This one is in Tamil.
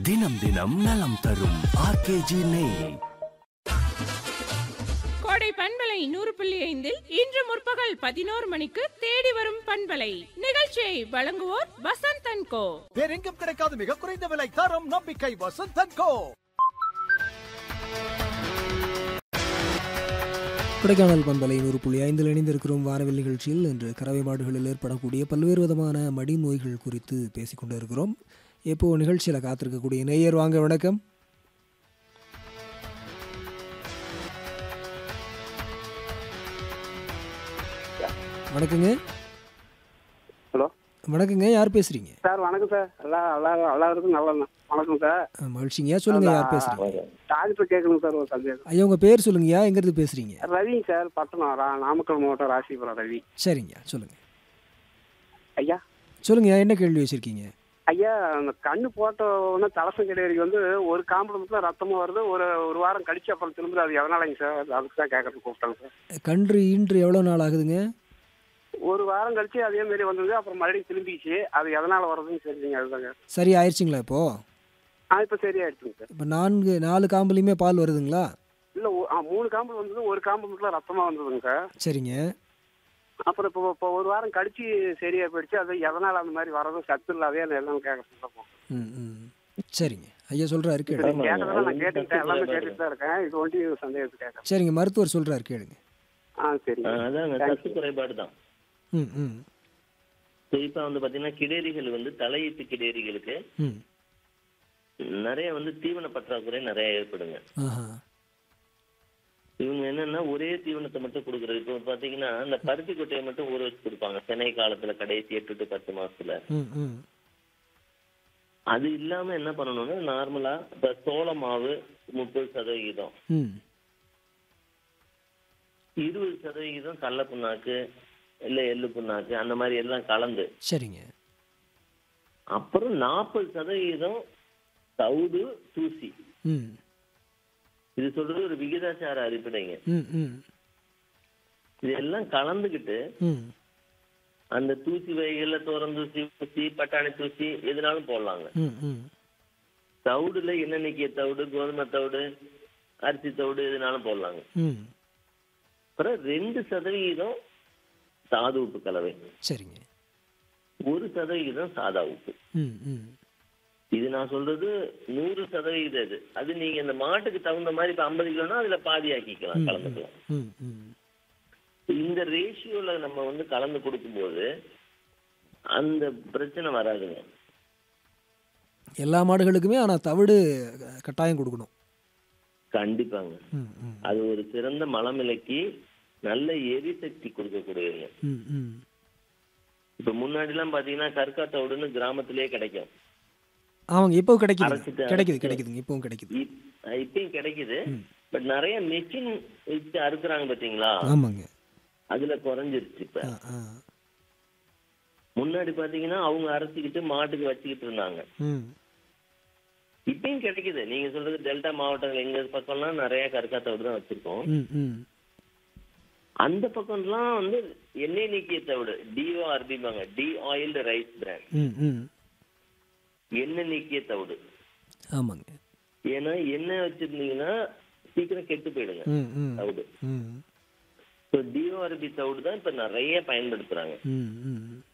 தினம் தினம் நலம் தரும் ஆர்கேஜி நெய் கோடை பண்பலை நூறு புள்ளி ஐந்தில் இன்று முற்பகல் பதினோரு மணிக்கு தேடி வரும் பண்பலை நிகழ்ச்சியை வழங்குவோர் வசந்த் அண்ட் கோ வேறெங்கும் கிடைக்காத மிக குறைந்த விலை தரம் நம்பிக்கை வசந்தன் கோ கொடைக்கானல் பண்பலை நூறு புள்ளி ஐந்தில் இணைந்திருக்கிறோம் வானவில் நிகழ்ச்சியில் இன்று கறவை மாடுகளில் ஏற்படக்கூடிய பல்வேறு விதமான மடி நோய்கள் குறித்து பேசிக்கொண்டு இருக்கிறோம் இப்போ நிகழ்ச்சியில் காத்திருக்கக்கூடிய நேயர் வாங்க வணக்கம் வணக்கங்க ஹலோ வணக்கங்க யார் பேசுறீங்க சார் வணக்கம் சார் எல்லாம் எல்லா எல்லாருக்கும் நல்லா வணக்கம் சார் அஹ், மகிழ்ச்சிங்க சொல்லுங்க யார் பேசுறீங்க டாக்டர் கேட்கணும் சார் ஒரு சந்தேகம் ஐயா உங்க பேர் சொல்லுங்கய்யா எங்கிருந்து பேசுறீங்க ரவிங்க சார் பட்டணம் ரா- நாமக்கல் மாவட்டம் ராசிபுரம் ரவி சரிங்க சொல்லுங்க ஐயா சொல்லுங்கய்யா என்ன கேள்வி வச்சிருக்கீங்க ஐயா அந்த கண்ணு போட்ட உடனே தலசம் கிடையாது வந்து ஒரு காம்பு மட்டும் ரத்தமும் வருது ஒரு ஒரு வாரம் கழிச்சு அப்புறம் திரும்ப அது எதனாலங்க சார் அது- அதுக்கு தான் கேட்கறதுக்கு கூப்பிட்டாங்க சார் கன்று ஈன்று எவ்வளோ நாள் ஆகுதுங்க ஒரு வாரம் கழிச்சு அதே மாதிரி வந்தது அப்புறம் மறுபடியும் திரும்பிச்சு அது எதனால வருதுன்னு தெரிஞ்சுங்க அதுதாங்க சரி ஆயிடுச்சுங்களா இப்போ ஆ இப்போ சரியாயிடுச்சுங்க சார் இப்போ நான்கு நாலு காம்புலையுமே பால் வருதுங்களா இல்லை மூணு காம்பு வந்தது ஒரு காம்பு மட்டும் ரத்தமாக வந்ததுங்க சார் சரிங்க அப்புறம் இப்போ இப்போ ஒரு வாரம் கழிச்சு சரியா போயிடுச்சு அது எதனால அந்த மாதிரி வரதும் சத்து இல்லாதே எல்லாம் கேட்கறதுக்கு ம் ம் சரிங்க ஐயா சொல்கிறாரு கேளுங்க கேட்டதெல்லாம் நான் கேட்டுக்கிட்டேன் எல்லாமே கேட்டுட்டு தான் இருக்கேன் இது ஒண்டி சந்தேகத்து கேட்கறேன் சரிங்க மருத்துவர் சொல்கிறாரு கேளுங்க ஆ சரி ஆ, அதாங்க சத்து குறைபாடு தான் ம் ம் குறிப்பா வந்து பாத்தீங்கன்னா கிடேரிகள் வந்து தலையீட்டு கிடேரிகளுக்கு ம் நிறைய வந்து தீவன பற்றாக்குறை நிறைய ஏற்படுங்க ஆஹா இவங்க என்னன்னா ஒரே தீவனத்தை மட்டும் கொடுக்குறது இப்போ பாத்தீங்கன்னா இந்த பருத்தி கொட்டையை மட்டும் ஊற வச்சு கொடுப்பாங்க சென்னை காலத்துல கடைசி எட்டு டு பத்து மாசத்துல ம் ம் அது இல்லாம என்ன பண்ணணும்னா நார்மலா இப்ப சோள மாவு முப்பது சதவிகிதம் ம் இருபது சதவிகிதம் கடல புண்ணாக்கு இல்ல எள்ளு புண்ணாக்கு அந்த மாதிரி எல்லாம் கலந்து சரிங்க அப்புறம் நாற்பது சதவிகிதம் தவிடு தூசி ம் இது சொல்றது ஒரு விகிதாச்சார அடிப்படைங்க ம் ம் இதெல்லாம் கலந்துக்கிட்டு ம் அந்த தூசி வகைகள்ல தோரம் தூசி தூசி பட்டாணி தூசி எதுனாலும் போடலாங்க ம் ம் தவிடுல எண்ணெய் நீக்கிய தவிடு கோதுமை தவிடு அரிசி தவிடு எதுனாலும் போடலாங்க ம் அப்புறம் ரெண்டு சதவிகிதம் தாது உப்பு கலவை சரிங்க ஒரு சதவிகிதம் சாதா உப்பு ம் ம் இது நான் சொல்றது நூறு சதவிகிதம் இது அது நீங்க இந்த மாட்டுக்கு தகுந்த மாதிரி இப்ப ஐம்பது கிலோனா அதுல பாதி ஆக்கிக்கலாம் கலந்துக்கலாம் ம் ம் இந்த ரேஷியோல நம்ம வந்து கலந்து கொடுக்கும்போது அந்த பிரச்சனை வராதுங்க எல்லா மாடுகளுக்குமே ஆனால் தவிடு கட்டாயம் கொடுக்கணும் கண்டிப்பாங்க ம் ம் அது ஒரு சிறந்த மலமிலைக்கு நல்ல எரிசக்தி கொடுக்கக்கூடியதுங்க ம் ம் இப்ப முன்னாடி எல்லாம் பாத்தீங்கன்னா கற்காத்தோடுன்னு கிராமத்திலேயே கிடைக்கும் ஆமாங்க இப்போ கிடைக்குது அரைச்சிட்டு கிடைக்குது அரைச்சிட்டு. கிடைக்குதுங்க இப்பவும் கிடைக்குது இப்- இப்பயும் கிடைக்குது ம். பட் நிறைய மிஷின் வச்சு அறுக்குறாங்க பாத்தீங்களா ஆமாங்க அதுல குறைஞ்சிருச்சு இப்ப ஆ ஆ முன்னாடி பாத்தீங்கன்னா அவங்க அரைச்சிக்கிட்டு மாட்டுக்கு வச்சுக்கிட்டு இருந்தாங்க ம் இப்பயும் கிடைக்குது நீங்க சொல்றது டெல்டா மாவட்டங்கள் எங்க பக்கம்லாம் நிறைய கற்காத்தோடு தான் வச்சிருக்கோம் ம் ம் அந்த பக்கம்லாம் வந்து எண்ணெய் நீக்கிய தவிடு டிஓ ஆர்பிம்பாங்க டி ஆயில்டு ரைஸ் பிராண்ட் ம் ம் எண்ணெய் நீக்கிய தவிடு ஆமாங்க ஏன்னா எண்ணெய் வச்சிருந்தீங்கன்னா சீக்கிரம் கெட்டு போயிடுங்க ம் ம் தவிடு ம் ஸோ டிஓஆர்பி தவிடு தான் இப்ப நிறைய பயன்படுத்துறாங்க ம் ம்